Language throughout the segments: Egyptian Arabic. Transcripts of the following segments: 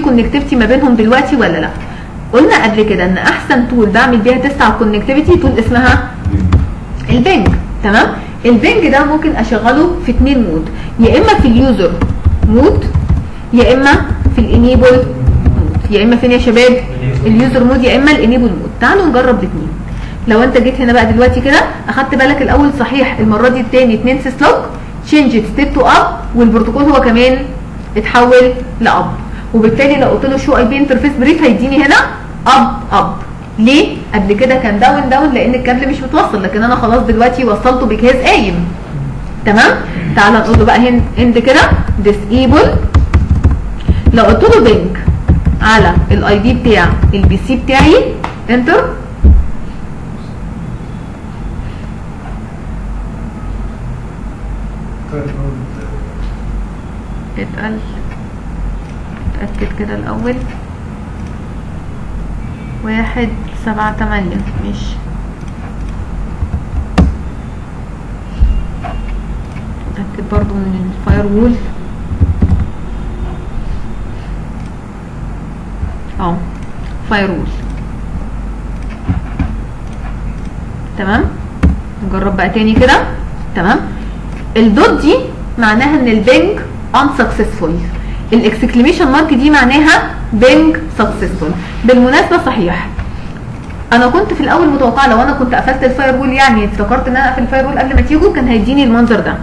كونكتيفيتي ما بينهم دلوقتي ولا لا قلنا قبل كده ان احسن تول بعمل بيها تيست على الكونكتيفيتي تول اسمها البنج تمام البنج ده ممكن اشغله في اتنين مود يا اما في اليوزر مود يا اما في الانيبل مود يا اما فين يا شباب اليوزر مود يا اما الانيبل مود تعالوا نجرب الاثنين لو انت جيت هنا بقى دلوقتي كده اخدت بالك الاول صحيح المره دي الثاني 2 سيس لوك تشينج ستيب تو اب والبروتوكول هو كمان اتحول لاب وبالتالي لو قلت له شو اي بي انترفيس بريف هيديني هنا اب اب ليه قبل كده كان داون داون لان الكابل مش متوصل لكن انا خلاص دلوقتي وصلته بجهاز قايم تمام تعال نقول له بقى هند هند كده disable لو قلت له بينج على الاي دي بتاع البي سي بتاعي انتر اتقل اتأكد كده الأول واحد سبعة تمانية ماشي اتأكد برضو من الفاير وول اه فاير وول تمام نجرب بقى تاني كده تمام الدوت دي معناها ان البنج unsuccessful الاكسكليميشن مارك دي معناها بنج successful بالمناسبه صحيح انا كنت في الاول متوقعه لو انا كنت قفلت الفاير وول يعني افتكرت ان انا اقفل الفاير وول قبل ما تيجوا كان هيديني المنظر ده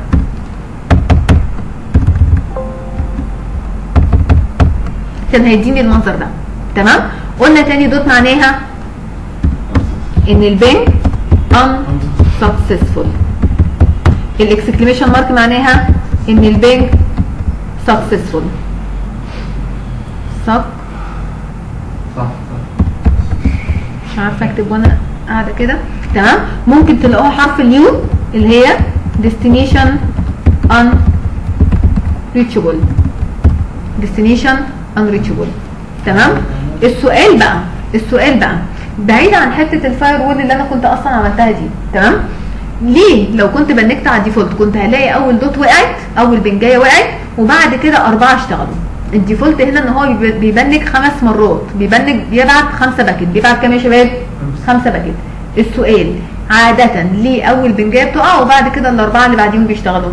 كان هيديني المنظر ده تمام قلنا تاني دوت معناها ان البنج unsuccessful الاكسكليميشن مارك معناها ان البنج successful suck صح مش عارفه اكتب وانا قاعده كده تمام ممكن تلاقوها حرف اليو اللي هي destination unreachable destination unreachable تمام السؤال بقى السؤال بقى بعيد عن حته الفاير وول اللي انا كنت اصلا عملتها دي تمام ليه لو كنت بنكت على الديفولت كنت هلاقي اول دوت وقعت اول بنجايه وقعت وبعد كده اربعه اشتغلوا الديفولت هنا ان هو بيب- بيبنج خمس مرات بيبنج بيبعت خمسه باكت بيبعت كام يا شباب خمسه باكت السؤال عادة ليه أول بنجاية بتقع وبعد كده الأربعة اللي بعديهم بيشتغلوا؟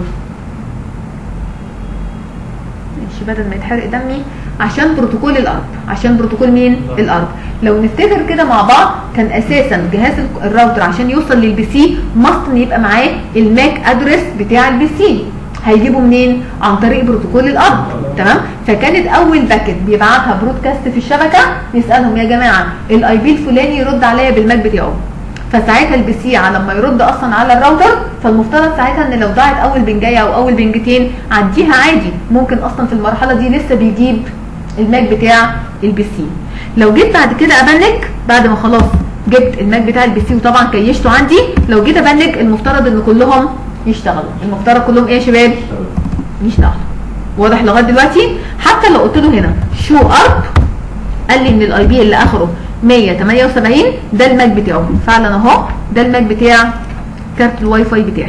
ماشي بدل ما يتحرق دمي عشان بروتوكول الأرض عشان بروتوكول مين؟ الأرض لو نفتكر كده مع بعض كان أساسا جهاز ال- الراوتر عشان يوصل للبي سي ماست إن يبقى معاه الماك أدرس بتاع البي سي هيجيبه منين؟ عن طريق بروتوكول الأرض تمام؟ فكانت أول باكت بيبعتها برودكاست في الشبكة يسألهم يا جماعة الاي بي الفلاني يرد عليا بالماك بتاعه فساعتها البي سي على لما يرد اصلا على الراوتر فالمفترض ساعتها ان لو ضاعت اول بنجايه او اول بنجتين عديها عادي ممكن اصلا في المرحله دي لسه بيجيب الماك بتاع البي سي لو جيت بعد كده ابنج بعد ما خلاص جبت الماك بتاع البي سي وطبعا كيشته عندي لو جيت ابنج المفترض ان كلهم يشتغلوا المفترض كلهم ايه يا شباب يشتغلوا واضح لغايه دلوقتي حتى لو قلت له هنا شو ارب قال لي ان الاي بي اللي اخره 178 ده الماك بتاعه فعلا اهو ده الماك بتاع كارت الواي فاي بتاعي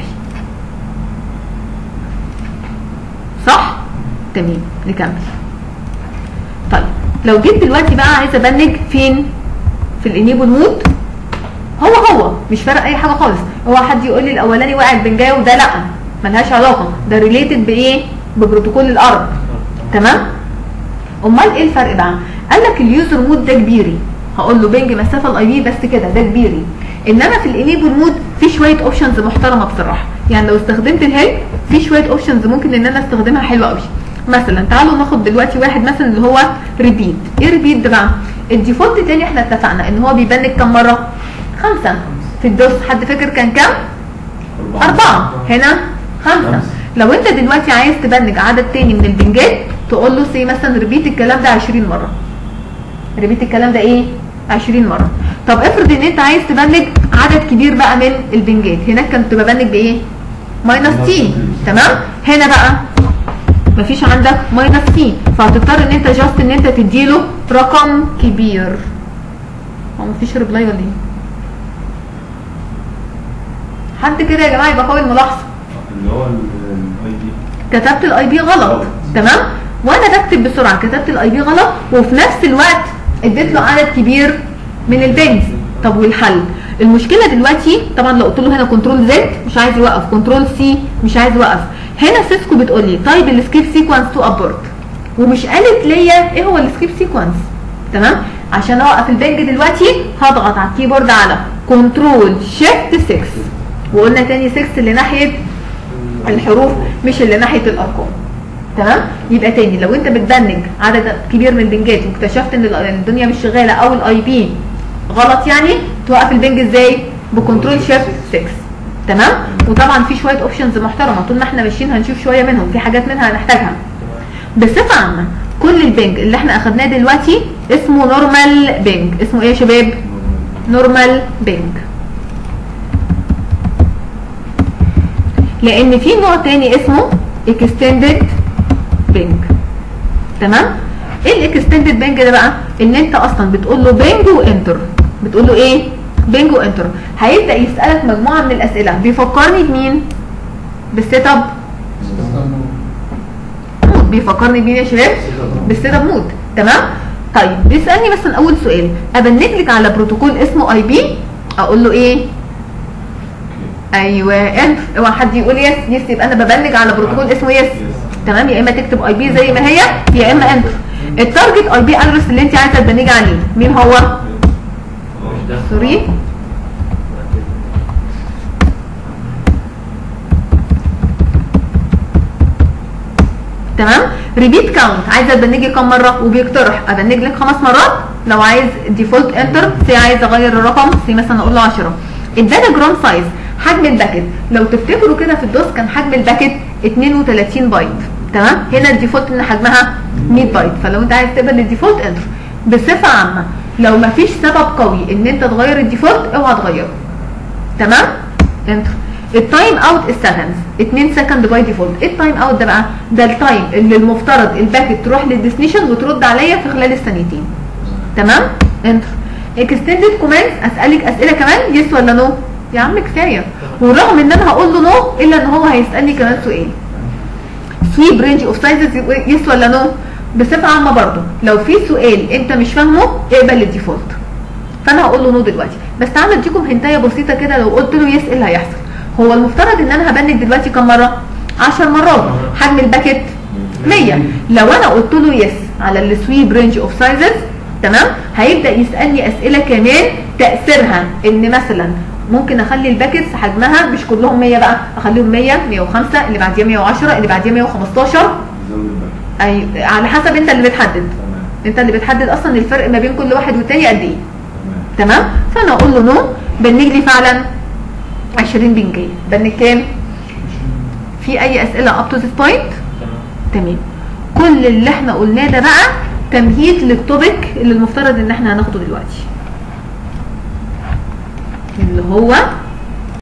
صح تمام نكمل طيب لو جيت دلوقتي بقى عايزه ابنج فين في الانيبل مود هو هو مش فارق اي حاجه خالص هو حد يقول لي الاولاني وقع البنجايه وده لا ملهاش علاقه ده ريليتد بايه ببروتوكول الارض تمام امال ايه الفرق بقى قال لك اليوزر مود ده كبيري هقول له بنج مسافه الاي بي بس كده ده كبيري انما في الانيبل مود في شويه اوبشنز محترمه بصراحه يعني لو استخدمت الهيلب في شويه اوبشنز ممكن ان انا استخدمها حلوه قوي مثلا تعالوا ناخد دلوقتي واحد مثلا اللي هو ريبيت ايه ريبيت ده بقى الديفولت تاني احنا اتفقنا ان هو بيبنج كام مره خمسه في الدوس حد فاكر كان كام أربعة هنا خمسة خمسة. لو أنت دلوقتي عايز تبنج عدد تاني من البنجات تقول له سي مثلا ريبيت الكلام ده 20 مرة ريبيت الكلام ده إيه؟ 20 مرة طب افرض إن أنت عايز تبنج عدد كبير بقى من البنجات هناك كنت ببنج بإيه؟ ماينس تي تمام؟ هنا بقى مفيش عندك ماينس تي فهتضطر ان انت جاست ان انت تديله رقم كبير هو مفيش ريبلاي ولا ايه؟ حد كده يا جماعه يبقى قوي الملاحظه اللي هو الاي دي كتبت الاي بي غلط غلط. تمام وانا بكتب بسرعه كتبت الاي بي غلط وفي نفس الوقت اديت له عدد كبير من البنز طب والحل المشكله دلوقتي طبعا لو قلت له هنا كنترول زد مش عايز يوقف كنترول سي مش عايز يوقف هنا سيسكو بتقول لي طيب السكيب سيكونس تو ابورت ومش قالت ليا ايه هو السكيب سيكونس تمام عشان اوقف البنج دلوقتي هضغط على الكيبورد على كنترول شيفت 6 وقلنا تاني 6 اللي ناحيه الحروف مش اللي ناحيه الارقام تمام يبقى تاني لو انت بتبنج عدد كبير من البنجات واكتشفت ان الدنيا مش شغاله او الاي بي غلط يعني توقف البنج ازاي بكنترول شيفت 6 تمام وطبعا في شويه اوبشنز محترمه طول ما احنا ماشيين هنشوف شويه منهم في حاجات منها هنحتاجها بصفه عامه كل البنج اللي احنا اخدناه دلوقتي اسمه نورمال بنج اسمه ايه يا شباب نورمال بنج لان في نوع تاني اسمه اكستندد بنج تمام ايه الاكستندد بنج ده بقى ان انت اصلا بتقول له بنج وانتر بتقول له ايه بنج وانتر هيبدا يسالك مجموعه من الاسئله بيفكرني بمين بالسيت اب مود بيفكرني بمين يا شباب بالسيت اب مود تمام طيب بيسالني مثلا اول سؤال ابنج لك على بروتوكول اسمه اي بي اقول له ايه ايوه انت اوعى حد يقول يس يس يبقى انا ببنج على بروتوكول اسمه يس تمام يا اما تكتب اي بي زي ما هي يا اما انتر التارجت اي بي ادرس اللي انت عايزه تبنجي عليه مين هو سوري تمام ريبيت كاونت عايزه تبنجي كام مره وبيقترح ابنج لك خمس مرات لو عايز ديفولت انتر سي عايز اغير الرقم سي مثلا اقول له 10 الداتا جرام سايز حجم الباكت لو تفتكروا كده في الدوس كان حجم الباكت 32 بايت تمام هنا الديفولت ان حجمها 100 بايت فلو انت عايز تقبل الديفولت انتر بصفه عامه لو ما فيش سبب قوي ان انت تغير الديفولت اوعى تغيره تمام انتر التايم اوت السكندز 2 سكند باي ديفولت ايه التايم اوت ده بقى ده التايم اللي المفترض الباكت تروح للديستنيشن وترد عليا في خلال الثانيتين تمام انتر اكستندد كوماندز اسالك اسئله كمان يس ولا نو يا عم كفايه ورغم ان انا هقول له نو الا ان هو هيسالني كمان سؤال سويب رينج اوف سايزز يس ولا نو بصفه عامه برضه لو في سؤال انت مش فاهمه اقبل الديفولت فانا هقول له نو دلوقتي بس تعالى اديكم هنتايه بسيطه كده لو قلت له يس ايه اللي هيحصل هو المفترض ان انا هبنج دلوقتي كم مره 10 مرات حجم الباكت 100 لو انا قلت له يس على السويب رينج اوف سايزز تمام هيبدا يسالني اسئله كمان تاثيرها ان مثلا ممكن اخلي الباكتس حجمها مش كلهم 100 بقى اخليهم 100 105 اللي بعديها 110 اللي بعديها 115 اي على حسب انت اللي بتحدد انت اللي بتحدد اصلا الفرق ما بين كل واحد والتاني قد ايه تمام فانا اقول له نو بنج لي فعلا 20 بنجيه بنج كام في اي اسئله اب تو ذيس بوينت تمام كل اللي احنا قلناه ده بقى تمهيد للتوبيك اللي المفترض ان احنا هناخده دلوقتي اللي هو